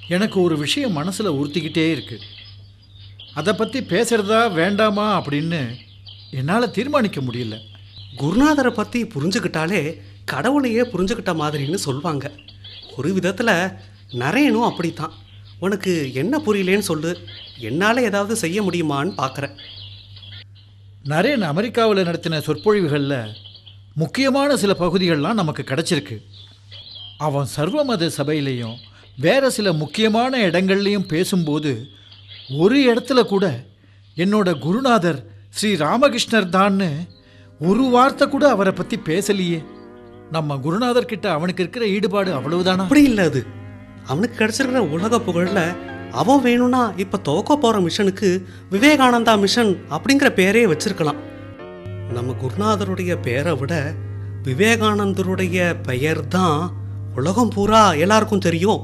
எனக்கு ஒரு விஷயம் மனசில் உறுத்திக்கிட்டே இருக்கு அதை பற்றி பேசுகிறதா வேண்டாமா அப்படின்னு என்னால் தீர்மானிக்க முடியல குருநாதரை பற்றி புரிஞ்சுக்கிட்டாலே கடவுளையே புரிஞ்சுக்கிட்ட மாதிரின்னு சொல்லுவாங்க ஒரு விதத்தில் நரேனும் அப்படித்தான் உனக்கு என்ன புரியலேன்னு சொல்லு என்னால் ஏதாவது செய்ய முடியுமான்னு பார்க்குறேன் நரேன் அமெரிக்காவில் நடத்தின சொற்பொழிவுகளில் முக்கியமான சில பகுதிகள்லாம் நமக்கு கிடச்சிருக்கு அவன் சர்வமத சபையிலையும் வேறு சில முக்கியமான இடங்கள்லையும் பேசும்போது ஒரு இடத்துல கூட என்னோட குருநாதர் ஸ்ரீ ராமகிருஷ்ணர் தான்னு ஒரு வார்த்தை கூட அவரை பற்றி பேசலையே நம்ம குருநாதர் கிட்ட அவனுக்கு இருக்கிற ஈடுபாடு அவ்வளவுதானா அப்படி இல்லை அது அவனுக்கு கிடைச்சிருக்கிற உலக புகழில் அவன் வேணும்னா இப்போ துவக்க போகிற மிஷனுக்கு விவேகானந்தா மிஷன் அப்படிங்கிற பேரே வச்சிருக்கலாம் நம்ம குருநாதருடைய பேரை விட விவேகானந்தருடைய பெயர் தான் உலகம் பூரா எல்லாருக்கும் தெரியும்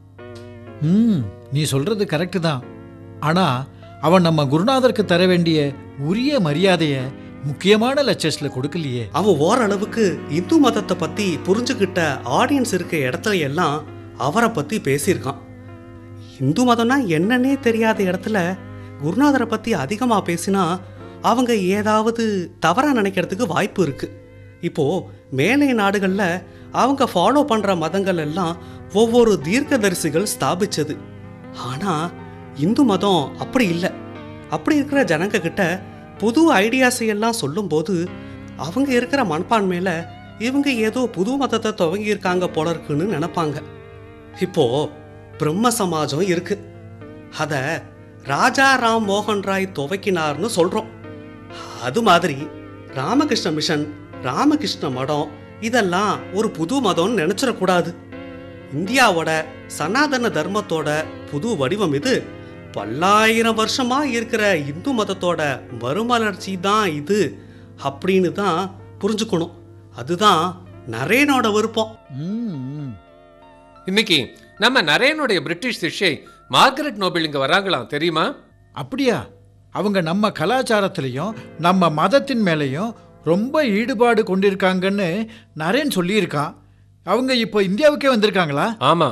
ம் நீ சொல்கிறது கரெக்டு தான் ஆனால் அவன் நம்ம குருநாதருக்கு தர வேண்டிய உரிய மரியாதையை முக்கியமான லட்சஸில் கொடுக்கலையே அவன் ஓரளவுக்கு இந்து மதத்தை பற்றி புரிஞ்சுக்கிட்ட ஆடியன்ஸ் இருக்க இடத்துல எல்லாம் அவரை பற்றி பேசியிருக்கான் இந்து மதம்னா என்னன்னே தெரியாத இடத்துல குருநாதரை பற்றி அதிகமாக பேசினா அவங்க ஏதாவது தவறாக நினைக்கிறதுக்கு வாய்ப்பு இருக்குது இப்போது மேலை நாடுகளில் அவங்க ஃபாலோ பண்ணுற மதங்கள் எல்லாம் ஒவ்வொரு தீர்க்கதரிசிகள் ஸ்தாபிச்சது ஆனால் இந்து மதம் அப்படி இல்லை அப்படி இருக்கிற ஜனங்க கிட்ட புது ஐடியாஸை எல்லாம் சொல்லும்போது அவங்க இருக்கிற மனப்பான்மையில் இவங்க ஏதோ புது மதத்தை துவங்கியிருக்காங்க போல இருக்குன்னு நினைப்பாங்க இப்போ பிரம்ம சமாஜம் இருக்கு அத ராஜா ராம் மோகன் ராய் துவக்கினார்னு சொல்றோம் அது மாதிரி ராமகிருஷ்ண மிஷன் ராமகிருஷ்ண மடம் இதெல்லாம் ஒரு புது மதம்னு நினைச்சிடக்கூடாது இந்தியாவோட சனாதன தர்மத்தோட புது வடிவம் இது பல்லாயிரம் வருஷமா இருக்கிற இந்து மதத்தோட மறுமலர்ச்சி தான் இது அப்படின்னு தான் புரிஞ்சுக்கணும் அதுதான் நரேனோட விருப்பம் ம் ம். இன்னைக்கு நம்ம நரேனுடைய பிரிட்டிஷ் சிஷ்யை மார்கரெட் நோபல் இங்க வராங்களாம் தெரியுமா அப்படியா அவங்க நம்ம கலாச்சாரத்திலையும் நம்ம மதத்தின் மேலேயும் ரொம்ப ஈடுபாடு கொண்டிருக்காங்கன்னு நரேன் சொல்லியிருக்கான் அவங்க இப்போ இந்தியாவுக்கே வந்திருக்காங்களா ஆமா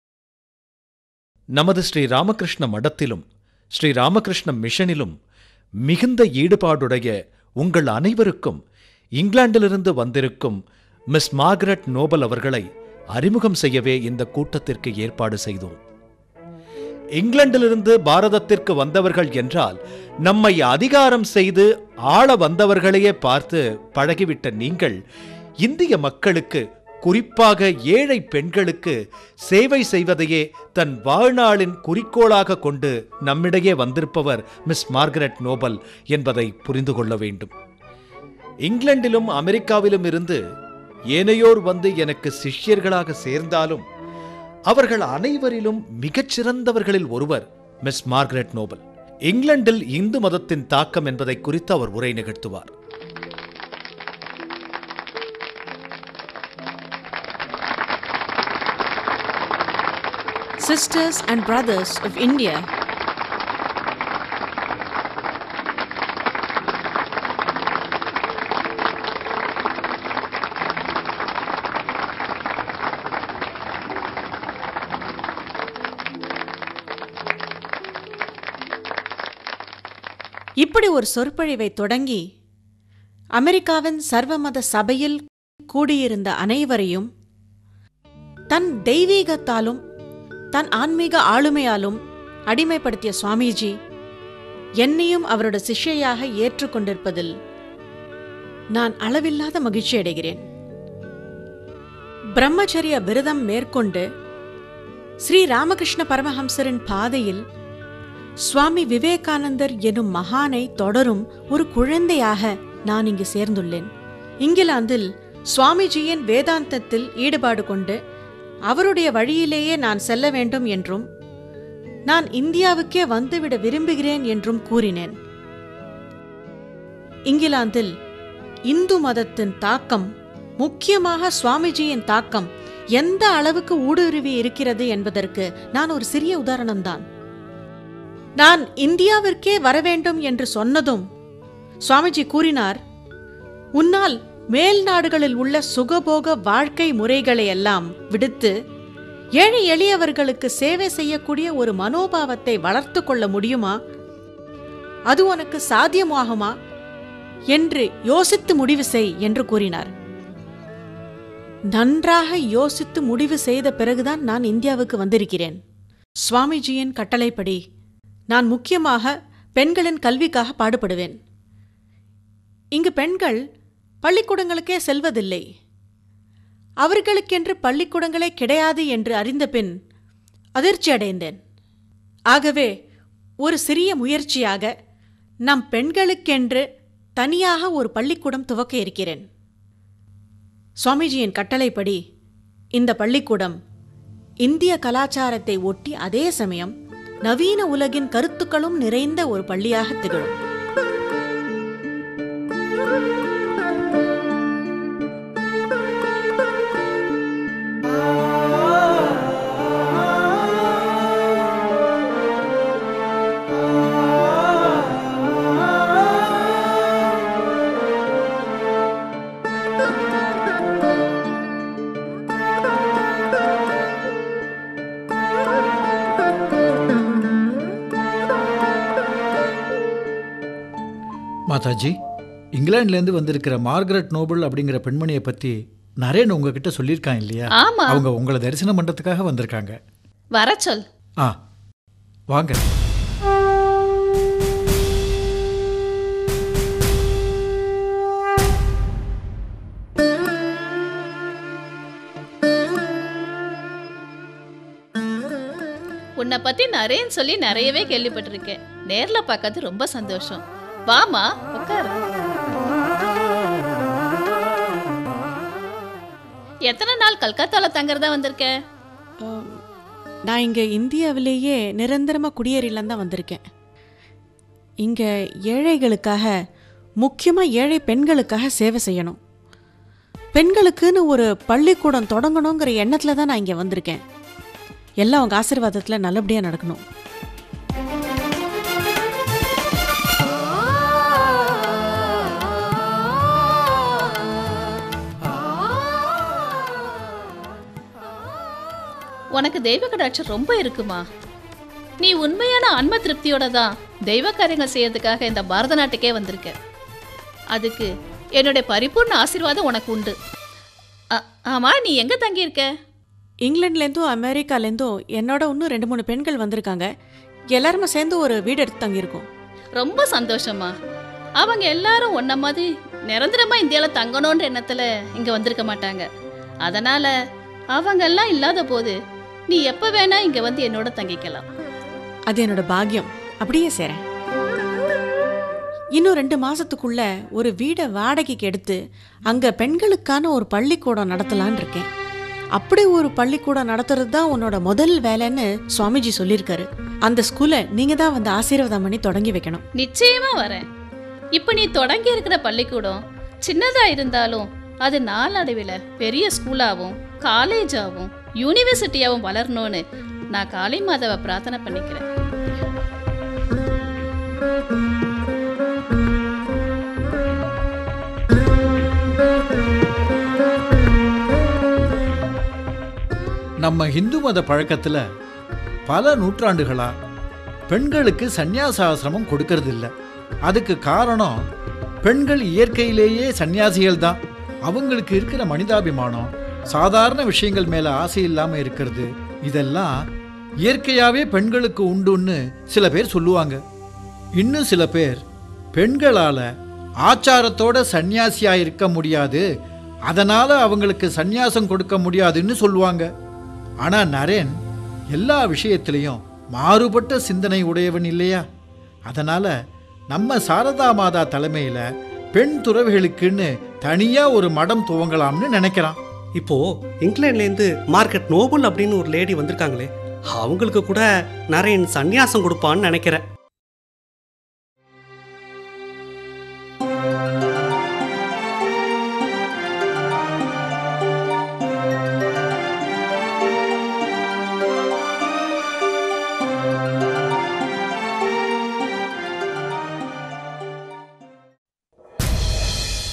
நமது ஸ்ரீ ராமகிருஷ்ண மடத்திலும் ஸ்ரீ ராமகிருஷ்ண மிஷனிலும் மிகுந்த ஈடுபாடுடைய உங்கள் அனைவருக்கும் இங்கிலாந்திலிருந்து வந்திருக்கும் மிஸ் மார்கரெட் நோபல் அவர்களை அறிமுகம் செய்யவே இந்த கூட்டத்திற்கு ஏற்பாடு செய்தோம் இங்கிலாந்திலிருந்து பாரதத்திற்கு வந்தவர்கள் என்றால் நம்மை அதிகாரம் செய்து ஆள வந்தவர்களையே பார்த்து பழகிவிட்ட நீங்கள் இந்திய மக்களுக்கு குறிப்பாக ஏழை பெண்களுக்கு சேவை செய்வதையே தன் வாழ்நாளின் குறிக்கோளாக கொண்டு நம்மிடையே வந்திருப்பவர் மிஸ் மார்கரெட் நோபல் என்பதை புரிந்து கொள்ள வேண்டும் இங்கிலாந்திலும் அமெரிக்காவிலும் இருந்து ஏனையோர் வந்து எனக்கு சிஷ்யர்களாக சேர்ந்தாலும் அவர்கள் அனைவரிலும் மிகச்சிறந்தவர்களில் ஒருவர் மிஸ் மார்கரெட் நோபல் இங்கிலாந்தில் இந்து மதத்தின் தாக்கம் என்பதை குறித்து அவர் உரை நிகழ்த்துவார் Sisters and brothers of India, இப்படி ஒரு சொற்பொழிவை தொடங்கி அமெரிக்காவின் சர்வமத சபையில் கூடியிருந்த அனைவரையும் தன் தெய்வீகத்தாலும் தன் ஆன்மீக ஆளுமையாலும் அடிமைப்படுத்திய சுவாமிஜி என்னையும் அவரோட சிஷ்யையாக ஏற்றுக்கொண்டிருப்பதில் நான் அளவில்லாத மகிழ்ச்சி அடைகிறேன் பிரம்மச்சரிய விரதம் மேற்கொண்டு ஸ்ரீ ராமகிருஷ்ண பரமஹம்சரின் பாதையில் சுவாமி விவேகானந்தர் எனும் மகானை தொடரும் ஒரு குழந்தையாக நான் இங்கு சேர்ந்துள்ளேன் இங்கிலாந்தில் சுவாமிஜியின் வேதாந்தத்தில் ஈடுபாடு கொண்டு அவருடைய வழியிலேயே நான் செல்ல வேண்டும் என்றும் நான் இந்தியாவுக்கே வந்துவிட விரும்புகிறேன் என்றும் கூறினேன் இங்கிலாந்தில் இந்து மதத்தின் தாக்கம் முக்கியமாக சுவாமிஜியின் தாக்கம் எந்த அளவுக்கு ஊடுருவி இருக்கிறது என்பதற்கு நான் ஒரு சிறிய உதாரணம்தான் நான் இந்தியாவிற்கே வர வேண்டும் என்று சொன்னதும் சுவாமிஜி கூறினார் உன்னால் மேல் நாடுகளில் உள்ள சுகபோக வாழ்க்கை முறைகளை எல்லாம் விடுத்து ஏழை எளியவர்களுக்கு சேவை செய்யக்கூடிய ஒரு மனோபாவத்தை வளர்த்து கொள்ள முடியுமா அது உனக்கு சாத்தியமாகுமா என்று யோசித்து முடிவு செய் என்று கூறினார் நன்றாக யோசித்து முடிவு செய்த பிறகுதான் நான் இந்தியாவுக்கு வந்திருக்கிறேன் சுவாமிஜியின் கட்டளைப்படி நான் முக்கியமாக பெண்களின் கல்விக்காக பாடுபடுவேன் இங்கு பெண்கள் பள்ளிக்கூடங்களுக்கே செல்வதில்லை அவர்களுக்கென்று பள்ளிக்கூடங்களே கிடையாது என்று அறிந்த பின் அதிர்ச்சி அடைந்தேன் ஆகவே ஒரு சிறிய முயற்சியாக நம் பெண்களுக்கென்று தனியாக ஒரு பள்ளிக்கூடம் துவக்க இருக்கிறேன் சுவாமிஜியின் கட்டளைப்படி இந்த பள்ளிக்கூடம் இந்திய கலாச்சாரத்தை ஒட்டி அதே சமயம் நவீன உலகின் கருத்துக்களும் நிறைந்த ஒரு பள்ளியாக திகழும் மாதாஜி இங்கிலாந்துலேருந்து வந்திருக்கிற மார்கரெட் நோபல் அப்படிங்கிற பெண்மணியை பற்றி நரேன் உங்ககிட்ட சொல்லியிருக்கான் இல்லையா ஆமா அவங்க உங்களை தரிசனம் பண்ணுறதுக்காக வந்திருக்காங்க வர சொல் ஆ வாங்க உன்னை பத்தி நிறையன்னு சொல்லி நிறையவே கேள்விப்பட்டிருக்கேன் நேர்ல பார்க்கறது ரொம்ப சந்தோஷம் வாமா உட்காரு எத்தனை நாள் கல்கத்தால தங்கறதா வந்திருக்க ஆம், நான் இங்கே இந்தியாவிலேயே நிரந்தரமாக குடியேறிலாம் தான் வந்திருக்கேன் இங்கே ஏழைகளுக்காக முக்கியமாக ஏழை பெண்களுக்காக சேவை செய்யணும் பெண்களுக்குன்னு ஒரு பள்ளிக்கூடம் தொடங்கணுங்கிற எண்ணத்தில் தான் நான் இங்கே வந்திருக்கேன் எல்லாம் அவங்க ஆசீர்வாதத்தில் நல்லபடியாக நடக்கணும் உனக்கு தெய்வ கடாட்சம் ரொம்ப இருக்குமா நீ உண்மையான ஆன்ம திருப்தியோட தான் தெய்வ காரியங்கள் செய்யறதுக்காக இந்த பாரத நாட்டுக்கே வந்திருக்க அதுக்கு என்னுடைய பரிபூர்ண ஆசீர்வாதம் உனக்கு உண்டு ஆ- ஆமா நீ எங்க தங்கியிருக்க இங்கிலாந்துலேருந்தும் அமெரிக்காலேருந்தும் என்னோட இன்னும் ரெண்டு மூணு பெண்கள் வந்திருக்காங்க எல்லாருமே சேர்ந்து ஒரு வீடு எடுத்து தங்கியிருக்கோம் ரொம்ப சந்தோஷமா அவங்க எல்லாரும் உன்ன மாதிரி நிரந்தரமா இந்தியால தங்கணுன்ற எண்ணத்துல இங்க வந்திருக்க மாட்டாங்க அதனால அவங்க எல்லாம் இல்லாத போது நீ எப்ப வேணா இங்க வந்து என்னோட தங்கிக்கலாம் அது என்னோட பாக்கியம் அப்படியே சேரேன் இன்னும் ரெண்டு மாசத்துக்குள்ள ஒரு வீடை வாடகைக்கு எடுத்து அங்க பெண்களுக்கான ஒரு பள்ளிக்கூடம் நடத்தலான்னு இருக்கேன் அப்படி ஒரு பள்ளிக்கூடம் நடத்துறது தான் உன்னோட முதல் வேலைன்னு சுவாமிஜி சொல்லியிருக்காரு அந்த ஸ்கூலை நீங்க தான் வந்து ஆசீர்வாதம் பண்ணி தொடங்கி வைக்கணும் நிச்சயமா வரேன் இப்ப நீ தொடங்கி இருக்கிற பள்ளிக்கூடம் சின்னதா இருந்தாலும் அது நாளடைவில் பெரிய ஸ்கூலாவும் காலேஜாவும் யூனிவர்சிட்டியாவும் வளரணும்னு நான் காளி மாதாவை பிரார்த்தனை பண்ணிக்கிறேன் நம்ம இந்து மத பழக்கத்தில் பல நூற்றாண்டுகளா பெண்களுக்கு சந்நியாசாசிரமம் கொடுக்கறது இல்ல அதுக்கு காரணம் பெண்கள் இயற்கையிலேயே சன்னியாசிகள் தான் அவங்களுக்கு இருக்கிற மனிதாபிமானம் சாதாரண விஷயங்கள் மேல ஆசை இல்லாம இருக்கிறது இதெல்லாம் இயற்கையாவே பெண்களுக்கு உண்டுன்னு சில பேர் சொல்லுவாங்க இன்னும் சில பேர் பெண்களால ஆச்சாரத்தோட சந்நியாசியா இருக்க முடியாது அதனால அவங்களுக்கு சந்நியாசம் கொடுக்க முடியாதுன்னு சொல்லுவாங்க ஆனா நரேன் எல்லா விஷயத்திலையும் மாறுபட்ட சிந்தனை உடையவன் இல்லையா அதனால நம்ம சாரதா மாதா தலைமையில பெண் துறவிகளுக்குன்னு தனியா ஒரு மடம் துவங்கலாம்னு நினைக்கிறான் இப்போ இங்கிலாந்துலேருந்து மார்க்கெட் நோபல் அப்படின்னு ஒரு லேடி வந்திருக்காங்களே அவங்களுக்கு கூட நரேன் சந்நியாசம் கொடுப்பான்னு நினைக்கிறேன்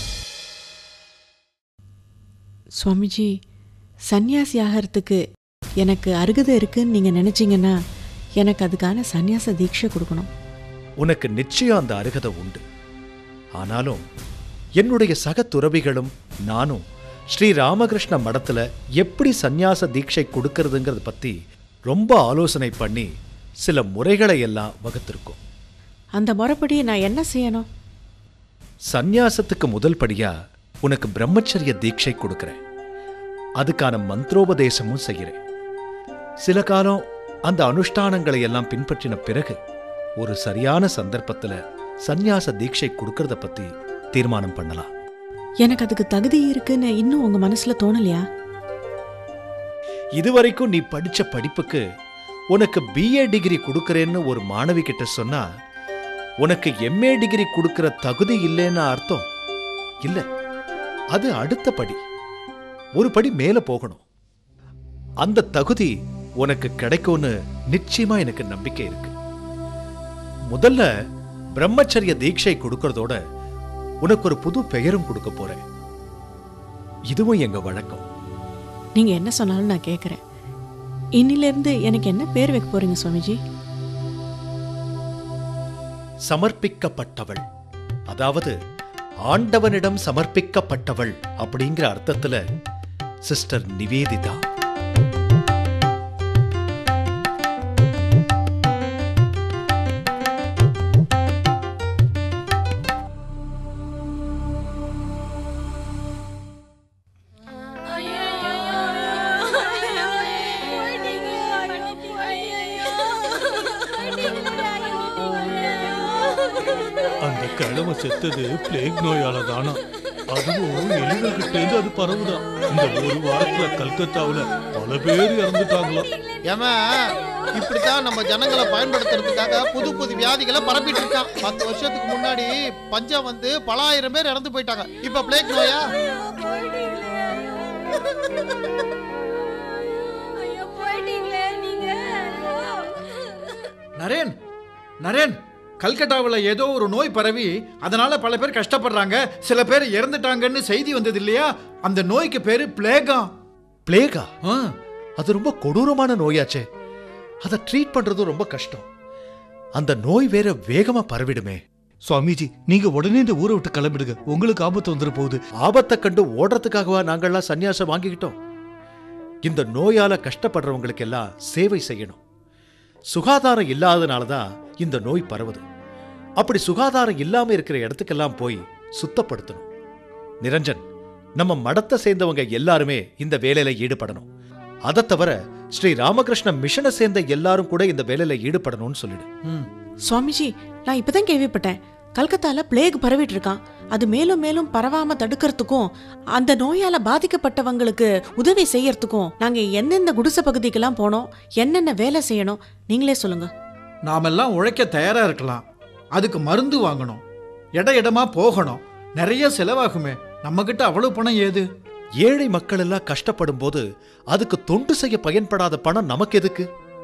சுவாமிஜி சந்நியாசி ஆகிறதுக்கு எனக்கு அருகதை இருக்குன்னு நீங்கள் நினச்சிங்கன்னா எனக்கு அதுக்கான சந்நியாச தீட்சை கொடுக்கணும் உனக்கு நிச்சயம் அந்த அருகதை உண்டு ஆனாலும் என்னுடைய சக துறவிகளும் நானும் ஸ்ரீ ராமகிருஷ்ண மடத்துல எப்படி சந்நியாச தீட்சை கொடுக்கறதுங்கிறத பத்தி ரொம்ப ஆலோசனை பண்ணி சில முறைகளை எல்லாம் வகுத்திருக்கோம் அந்த முறைப்படி நான் என்ன செய்யணும் சந்நியாசத்துக்கு முதல் படியா உனக்கு பிரம்மச்சரிய தீட்சை கொடுக்கறேன் அதுக்கான மந்திரோபதேசமும் செய்கிறேன் சில காலம் அந்த அனுஷ்டானங்களை எல்லாம் பின்பற்றின பிறகு ஒரு சரியான சந்தர்ப்பத்துல சந்நியாச தீட்சை கொடுக்கறத பத்தி தீர்மானம் பண்ணலாம் எனக்கு அதுக்கு தகுதி இருக்குன்னு இன்னும் உங்கள் மனசில் தோணலையா இதுவரைக்கும் நீ படிச்ச படிப்புக்கு உனக்கு பிஏ டிகிரி கொடுக்கறேன்னு ஒரு மாணவி கிட்ட சொன்னா உனக்கு எம்ஏ டிகிரி கொடுக்கிற தகுதி இல்லைன்னு அர்த்தம் இல்ல அது அடுத்த படி ஒரு படி மேல போகணும் அந்த தகுதி உனக்கு கிடைக்கும்னு நிச்சயமா எனக்கு நம்பிக்கை இருக்கு முதல்ல பிரம்மச்சரிய தீட்சை கொடுக்கறதோட உனக்கு ஒரு புது பெயரும் கொடுக்க போறேன் இதுவும் எங்க வழக்கம் நீங்கள் என்ன சொன்னாலும் நான் கேட்குறேன் இன்னிலிருந்து எனக்கு என்ன பேர் வைக்க போறீங்க சுவாமிஜி சமர்ப்பிக்கப்பட்டவள் அதாவது ஆண்டவனிடம் சமர்ப்பிக்கப்பட்டவள் அப்படிங்கிற அர்த்தத்துல சிஸ்டர் நிவேதிதா அந்த கிழமை செத்தது பிளேக் நோயால தானா அதுவும் எலிகள்கிட்ட இருந்து அது பரவுதான் இந்த ஒரு வாரத்துல கல்கத்தாவுல பல பேர் இறந்துட்டாங்களாம் ஏமா இப்படித்தான் நம்ம ஜனங்களை பயன்படுத்துறதுக்காக புது புது வியாதிகளை பரப்பிட்டு இருக்கான் பத்து வருஷத்துக்கு முன்னாடி பஞ்சம் வந்து பல ஆயிரம் பேர் இறந்து போயிட்டாங்க இப்ப பிளேக் நோயா நரேன் நரேன் கல்கட்டாவில் ஏதோ ஒரு நோய் பரவி அதனால பல பேர் கஷ்டப்படுறாங்க சில பேர் இறந்துட்டாங்கன்னு செய்தி வந்தது இல்லையா அந்த நோய்க்கு பேரு பிளேகா பிளேகா ஆ, அது ரொம்ப கொடூரமான நோயாச்சே அதை ட்ரீட் பண்றது ரொம்ப கஷ்டம் அந்த நோய் வேற வேகமா பரவிடுமே சுவாமிஜி நீங்க உடனே இந்த ஊரை விட்டு கிளம்பிடுங்க உங்களுக்கு ஆபத்து வந்துட போகுது ஆபத்தை கண்டு ஓடுறதுக்காகவா நாங்கள்லாம் சந்நியாசம் வாங்கிக்கிட்டோம் இந்த நோயால கஷ்டப்படுறவங்களுக்கு எல்லாம் சேவை செய்யணும் சுகாதாரம் இல்லாதனால தான் இந்த நோய் பரவுது அப்படி சுகாதாரம் இல்லாம இருக்கிற இடத்துக்கெல்லாம் போய் சுத்தப்படுத்தணும் நிரஞ்சன் நம்ம மடத்தை சேர்ந்தவங்க எல்லாருமே இந்த வேலையில ஈடுபடணும் அதை தவிர ஸ்ரீ ராமகிருஷ்ண மிஷனை சேர்ந்த எல்லாரும் கூட இந்த வேலையில ஈடுபடணும்னு சொல்லிடு ம். சுவாமிஜி நான் இப்பதான் கேள்விப்பட்டேன் கல்கத்தால பிளேக் பரவிட்டு இருக்கான் அது மேலும் மேலும் பரவாம தடுக்கிறதுக்கும் அந்த நோயால பாதிக்கப்பட்டவங்களுக்கு உதவி செய்யறதுக்கும் நாங்க எந்தெந்த குடிசை பகுதிக்கெல்லாம் போனோம் என்னென்ன வேலை செய்யணும் நீங்களே சொல்லுங்க நாமெல்லாம் உழைக்க தயாரா இருக்கலாம் அதுக்கு மருந்து வாங்கணும் இட இடமா போகணும் நிறைய செலவாகுமே நம்மகிட்ட அவ்வளவு பணம் ஏது ஏழை மக்கள் எல்லாம் கஷ்டப்படும் போது அதுக்கு தொண்டு செய்ய பயன்படாத பணம் நமக்கு எதுக்கு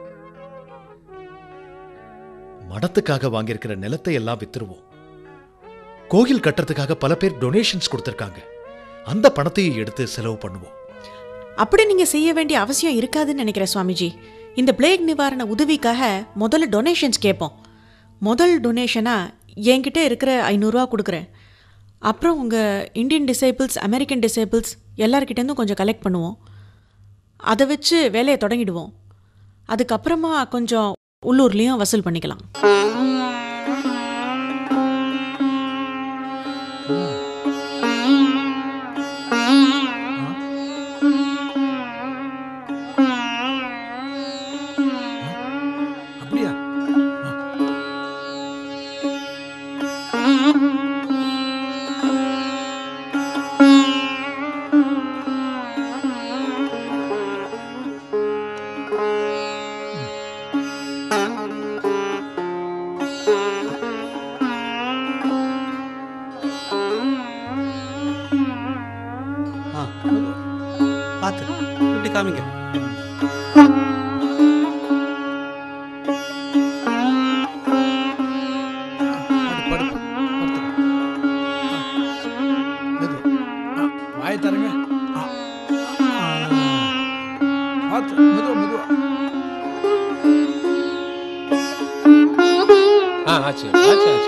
மடத்துக்காக வாங்கியிருக்கிற நிலத்தை எல்லாம் வித்துருவோம் கோயில் கட்டுறதுக்காக பல பேர் டொனேஷன்ஸ் கொடுத்திருக்காங்க அந்த பணத்தையும் எடுத்து செலவு பண்ணுவோம் அப்படி நீங்க செய்ய வேண்டிய அவசியம் இருக்காதுன்னு நினைக்கிறேன் சுவாமிஜி இந்த பிளேக் நிவாரண உதவிக்காக முதல்ல டொனேஷன்ஸ் கேட்போம் முதல் டொனேஷனா என்கிட்ட இருக்கிற ஐநூறுரூவா கொடுக்குறேன் அப்புறம் உங்கள் இந்தியன் டிசேபிள்ஸ் அமெரிக்கன் டிசேபிள்ஸ் எல்லார்கிட்டேருந்தும் கொஞ்சம் கலெக்ட் பண்ணுவோம் அதை வச்சு வேலையை தொடங்கிடுவோம் அதுக்கப்புறமா கொஞ்சம் உள்ளூர்லேயும் வசூல் பண்ணிக்கலாம் அப்படியா ஆ பார்த்து இப்படி காமிங்க படு, படு, படுத்துக்க. ஆ, மெது. ஆ, வாயை தரங்க ஆ, ஆ. பார்த்து மெதுவா மெதுவா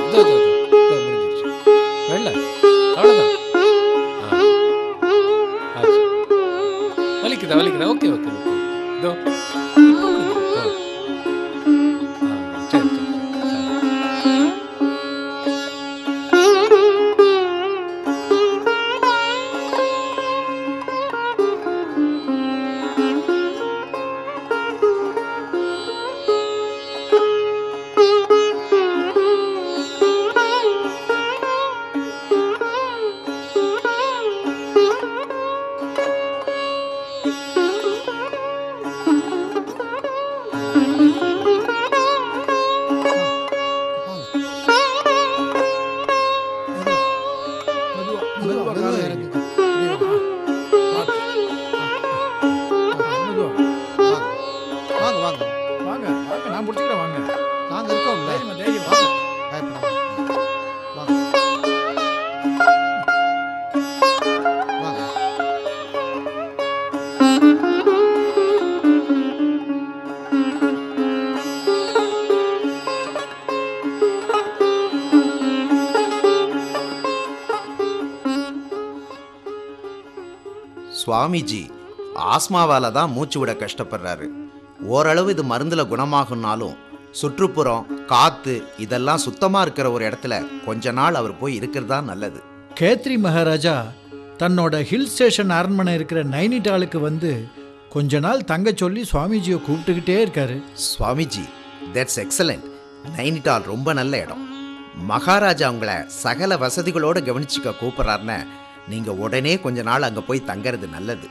இதோ, இதோ, இதோ, இதோ முடிஞ்சிருச்சு. வெள்ளை. அவ்வளவுதான். ஆ. ஆச்சு. வலிக்குதா வலிக்குதா ஓகே ஓகே ஓகே இதோ இப்போ முடிஞ்சிருச்சு. இதோ. ஆ, சரி சரி சரி, சரி மெதுவா, மெதுவா இறங்கு. வாங்க வாங்க வாங்க வாங்க நான் பிடிச்சிக்கிறேன் வாங்க நாங்க இருக்கோம்ல தைரியமா, தைரியமா. வாங்க பயப்படாம வாங்க வாங்க சுவாமிஜி ஆஸ்மாவால தான் மூச்சு விட கஷ்டப்படுறாரு ஓரளவு இது மருந்துல குணமாகும்னாலும் சுற்றுப்புறம் காத்து இதெல்லாம் சுத்தமா இருக்கிற ஒரு இடத்துல கொஞ்ச நாள் அவர் போய் இருக்கிறது தான் நல்லது கேத்ரி மகாராஜா தன்னோட ஹில் ஸ்டேஷன் அரண்மனை இருக்கிற நைனிடாலுக்கு வந்து கொஞ்ச நாள் தங்க சொல்லி சுவாமிஜியை கூப்பிட்டுக்கிட்டே இருக்காரு சுவாமிஜி தட்ஸ் எக்ஸலண்ட் நைனிடால் ரொம்ப நல்ல இடம் மகாராஜா உங்களை சகல வசதிகளோட கவனிச்சுக்க கூப்பிட்றாருன்னு நீங்க உடனே கொஞ்ச நாள் அங்க போய் தங்கறது நல்லது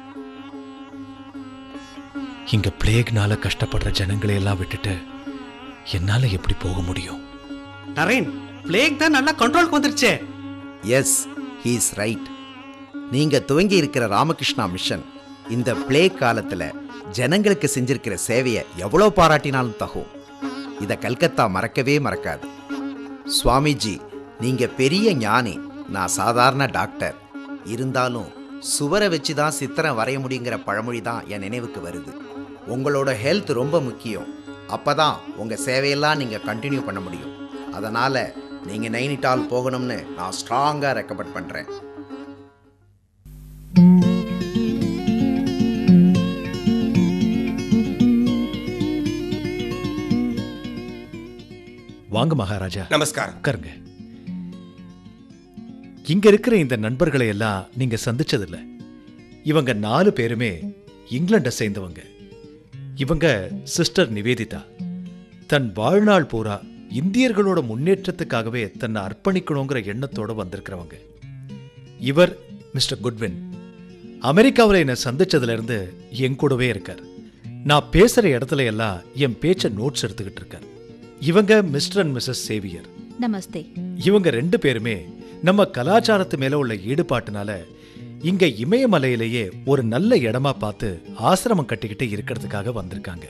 இங்க பிளேக்னால கஷ்டப்படுற ஜனங்களை எல்லாம் விட்டுட்டு என்னால எப்படி போக முடியும் நரேன் பிளேக் தான் நல்லா கண்ட்ரோலுக்கு வந்துருச்சே எஸ் ஹீஸ் ரைட் நீங்க துவங்கி இருக்கிற ராமகிருஷ்ணா மிஷன் இந்த பிளே காலத்துல ஜனங்களுக்கு செஞ்சிருக்கிற சேவையை எவ்வளோ பாராட்டினாலும் தகும் இத கல்கத்தா மறக்கவே மறக்காது சுவாமிஜி நீங்க பெரிய ஞானி நான் சாதாரண டாக்டர் இருந்தாலும் சுவரை வச்சு தான் சித்திரம் வரைய முடியுங்கிற பழமொழி தான் என் நினைவுக்கு வருது உங்களோட ஹெல்த் ரொம்ப முக்கியம் அப்பதான் உங்க சேவையெல்லாம் நீங்க கண்டினியூ பண்ண முடியும் அதனால நீங்க நைனிடால் போகணும்னு நான் ஸ்ட்ராங்கா ரெக்கமெண்ட் பண்றேன் வாங்க மகாராஜா நமஸ்காரம் உட்காருங்க இங்க இருக்கிற இந்த நண்பர்களை எல்லாம் நீங்க சந்திச்சதில்ல இவங்க நாலு பேருமே இங்கிலாண்டை சேர்ந்தவங்க இவங்க சிஸ்டர் நிவேதிதா தன் வாழ்நாள் பூரா இந்தியர்களோட முன்னேற்றத்துக்காகவே தன்னை அர்ப்பணிக்கணுங்கிற எண்ணத்தோட வந்திருக்கிறவங்க இவர் மிஸ்டர் குட்வின் அமெரிக்காவில் என்னை சந்திச்சதுல இருந்து என் கூடவே இருக்கார் நான் பேசுற இடத்துல எல்லாம் என் பேச்ச நோட்ஸ் எடுத்துக்கிட்டு இருக்கார் இவங்க மிஸ்டர் அண்ட் மிஸ்ஸஸ் சேவியர் நமஸ்தே இவங்க ரெண்டு பேருமே நம்ம கலாச்சாரத்து மேல உள்ள ஈடுபாட்டுனால இங்க இமயமலையிலேயே ஒரு நல்ல இடமா பார்த்து ஆசிரமம் கட்டிக்கிட்டு இருக்கிறதுக்காக வந்திருக்காங்க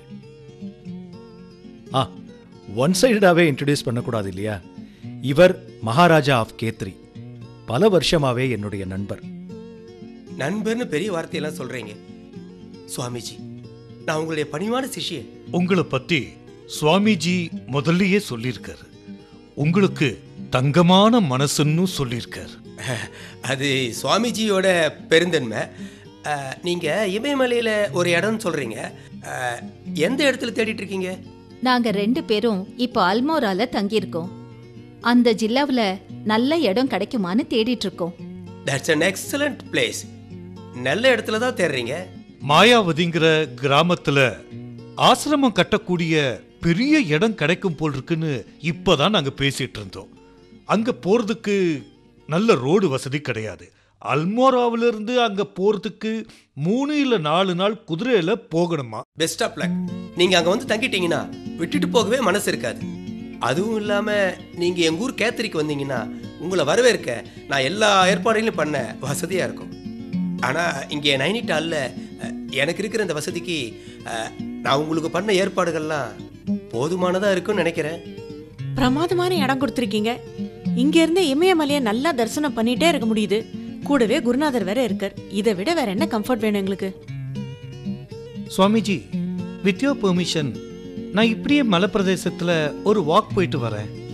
ஆ ஒன் சைடடாவே இன்ட்ரடியூஸ் பண்ணக்கூடாது இல்லையா இவர் மகாராஜா ஆஃப் கேத்ரி பல வருஷமாவே என்னுடைய நண்பர் நண்பர்னு பெரிய வார்த்தையெல்லாம் சொல்றீங்க சுவாமிஜி நான் உங்களுடைய பணிவான சிஷ்யன் உங்களை பத்தி சுவாமிஜி முதல்லயே சொல்லியிருக்காரு உங்களுக்கு தங்கமான மனசுன்னு சொல்லியிருக்காரு அது சுவாமிஜியோட பெருந்தன்மை அஹ், நீங்க இமயமலையில ஒரு இடம்னு சொல்றீங்க அஹ், எந்த இடத்துல தேடிட்டு இருக்கீங்க நாங்க ரெண்டு பேரும் இப்போ அல்மோரால தங்கியிருக்கோம் அந்த ஜில்லாவுல நல்ல இடம் கிடைக்குமான்னு தேடிட்டு இருக்கோம் தட்ஸ் அன் எக்ஸலண்ட் பிளேஸ் நல்ல இடத்துல தான் தேடுறீங்க மாயாவதிங்கிற கிராமத்துல ஆசிரமம் கட்டக்கூடிய பெரிய இடம் கிடைக்கும் போல் இருக்குன்னு இப்பதான் நாங்க பேசிட்டு இருந்தோம் அங்க போறதுக்கு நல்ல ரோடு வசதி கிடையாது அல்மோராவில இருந்து அங்க போறதுக்கு மூணு இல்ல நாலு நாள் குதிரையில போகணுமா பெஸ்ட் ஆஃப் லக் நீங்க அங்க வந்து தங்கிட்டீங்கன்னா விட்டுட்டு போகவே மனசு இருக்காது அதுவும் இல்லாம நீங்க எங்க ஊர் கேத்தரிக்கு வந்தீங்கன்னா உங்களை வரவேற்க நான் எல்லா ஏற்பாடுகளையும் பண்ண வசதியா இருக்கும் ஆனா இங்கே நைனிட்டால்ல அஹ், எனக்கு இருக்கிற இந்த வசதிக்கு அஹ், நான் உங்களுக்கு பண்ண ஏற்பாடுகள்லாம் போதுமானதா இருக்கும்னு நினைக்கிறேன் பிரமாதமான இடம் கொடுத்துருக்கீங்க இங்க இருந்து இமயமலையை நல்லா தரிசனம் பண்ணிட்டே இருக்க முடியுது கூடவே குருநாதர் வேற இருக்கார் இதை விட வேற என்ன கம்ஃபர்ட் வேணும் எங்களுக்கு சுவாமிஜி வித் யோர் பெர்மிஷன் நான் இப்படியே மலைப்பிரதேசத்துல ஒரு வாக் போயிட்டு வரேன்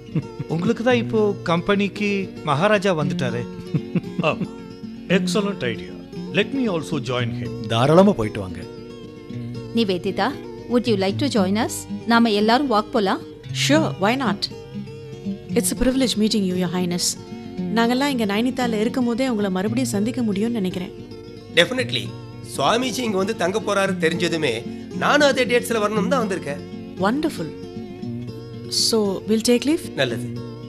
உங்களுக்கு தான் இப்போ கம்பெனிக்கு மகாராஜா வந்துட்டாரே excellent idea let me also join him தாராளமா போயிட்டு வாங்க Nivedita would you like to join us நாம எல்லாரும் வாக் போலாம் sure why not it's a privilege meeting you your highness நாங்கெல்லாம் இங்கே நைனித்தாலில் இருக்கும் போதே உங்களை மறுபடியும் சந்திக்க முடியும்னு நினைக்கிறேன் டெஃபினெட்லி சுவாமிஜி இங்க வந்து தங்க போறாரு தெரிஞ்சதுமே நானும் அதே டேட்ஸ்ல வரணும் தான் வந்திருக்கேன் wonderful so will take leave நல்லது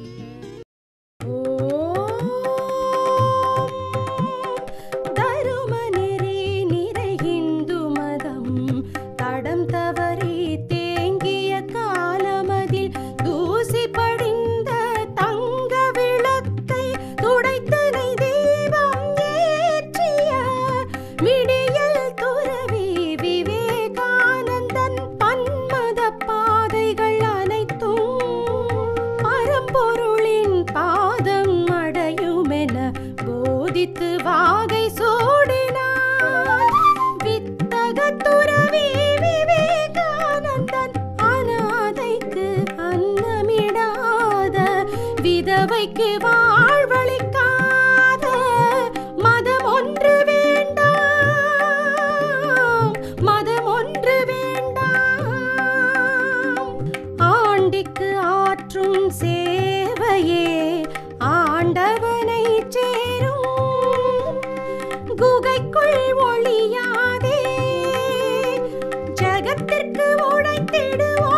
தருமநெறி நிறை இந்து மதம் தடம் தவறி தேங்கிய காலமதில் தூசி படிந்த தங்க விளக்கை துடைத்தனை தீபம் ஏற்றிய விடியல் துறவி விவேகானந்தன் பன்மத பாதைகள் அனைத்தும் பரம்பொருளின் பாதம் அடையுமென போதித்து வாகை சூடினார் வித்தக துறவி விவேகானந்தன் அனாதைக்கு அன்னமிடாத விதவைக்கு வாழ்வளிக்காத மதம் ஒன்று வேண்டாம் மதம் ஒன்று வேண்டாம் ஆண்டிக்கு ஆற்றும் சேவையே ஆண்டவனை சேரும் குகைக்குள் ஒளியாதே ஜகத்திற்கு உழைத்திடுவோம்